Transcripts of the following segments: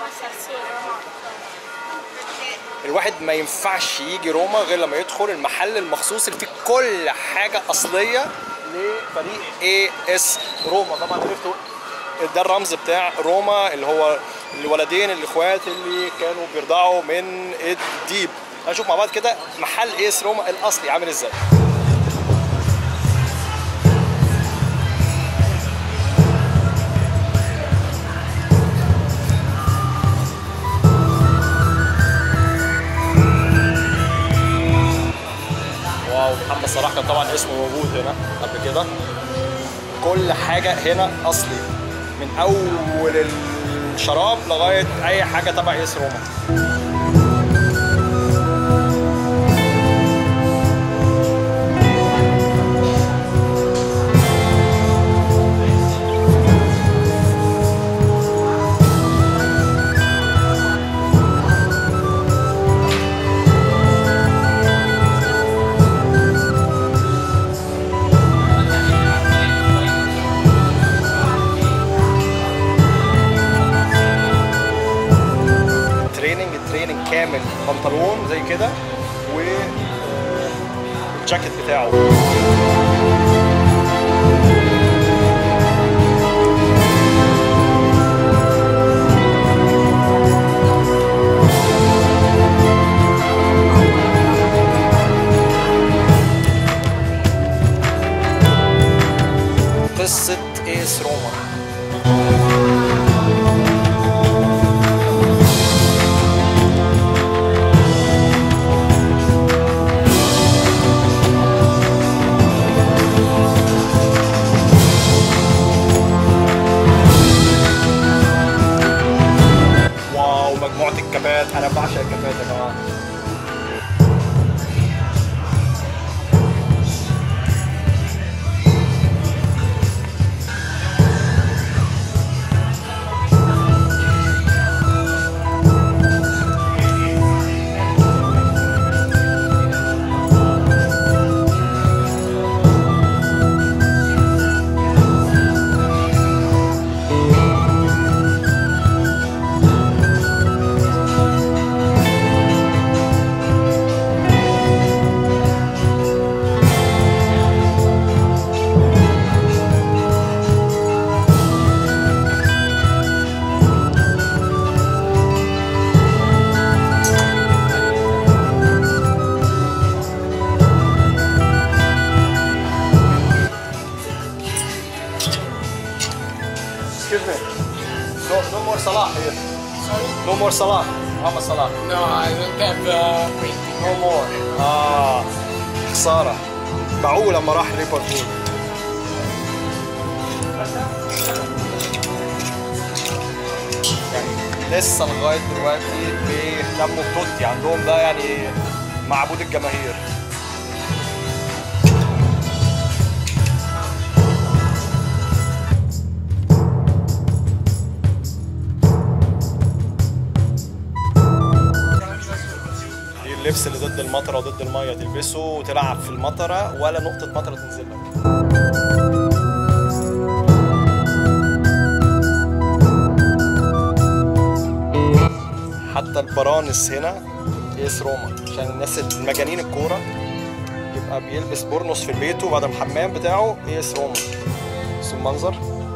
Mostra sì, Roma. الواحد ما ينفعش يجي روما غير لما يدخل المحل المخصوص اللي فيه كل حاجه اصليه لفريق اي اس روما طبعا عرفتوا ده الرمز بتاع روما اللي هو الولدين الاخوات اللي كانوا بيرضعوا من الديب هنشوف مع بعض كده محل اي اس روما الاصلي عامل ازاي واو محمد صلاح كان طبعا اسمه موجود هنا قبل كده كل حاجة هنا أصلي من أول الشراب لغاية أي حاجة تبع يس روما تريننج تريننج كامل بنطلون زي كده و آه، الجاكيت بتاعه قصة ايس روما واو مجموعة الكبات أنا بعشق الكبات يا جماعة Excuse me. No, no more Salah here. No more Salah. محمد صلاح. No, I don't have uh, printing. No more. آه خسارة. باعوه لما راح ليفربول. يعني لسه لغاية دلوقتي بيهتموا بتوتي عندهم ده يعني معبود الجماهير. دي اللبس اللي ضد المطره وضد الميه تلبسه وتلعب في المطره ولا نقطه مطره تنزل لك حتى البرانس هنا اس روما عشان الناس المجانين الكوره يبقى بيلبس بورنوس في البيت وبعد الحمام بتاعه اس روما بص المنظر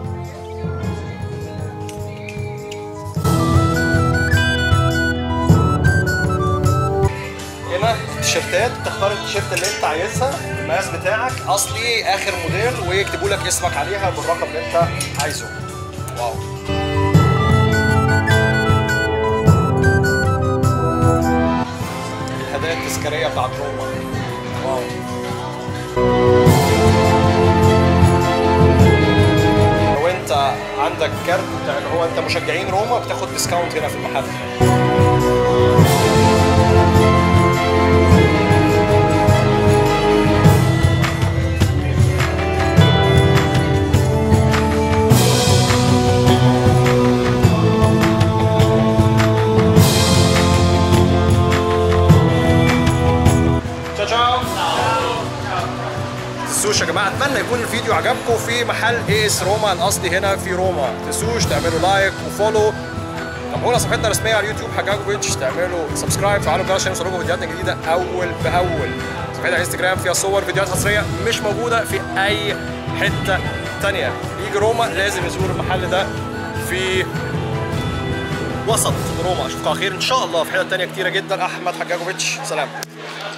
هنا التيشيرتات تختار التيشيرت اللي انت عايزها المقاس بتاعك اصلي اخر موديل ويكتبوا لك اسمك عليها بالرقم اللي انت عايزه واو الهدايا التذكاريه بتاعت روما واو لو انت عندك كارت بتاع اللي هو انت مشجعين روما بتاخد ديسكاونت هنا في المحل تشاو تشاو تنسوش يا جماعه اتمنى يكون الفيديو عجبكم في محل اي اس روما الاصلي هنا في روما تنسوش تعملوا لايك وفولو تابعونا صفحتنا الرسميه على اليوتيوب حجاجوفيتش تعملوا سبسكرايب فعلوا الجرس عشان يوصلكم فيديوهاتنا الجديده اول باول صفحتنا على الانستجرام فيها صور فيديوهات حصريه مش موجوده في اي حته تانية يجي روما لازم يزور المحل ده في وسط روما اشوفكم على خير ان شاء الله في حتت تانية كتيره جدا احمد حجاجوفيتش سلام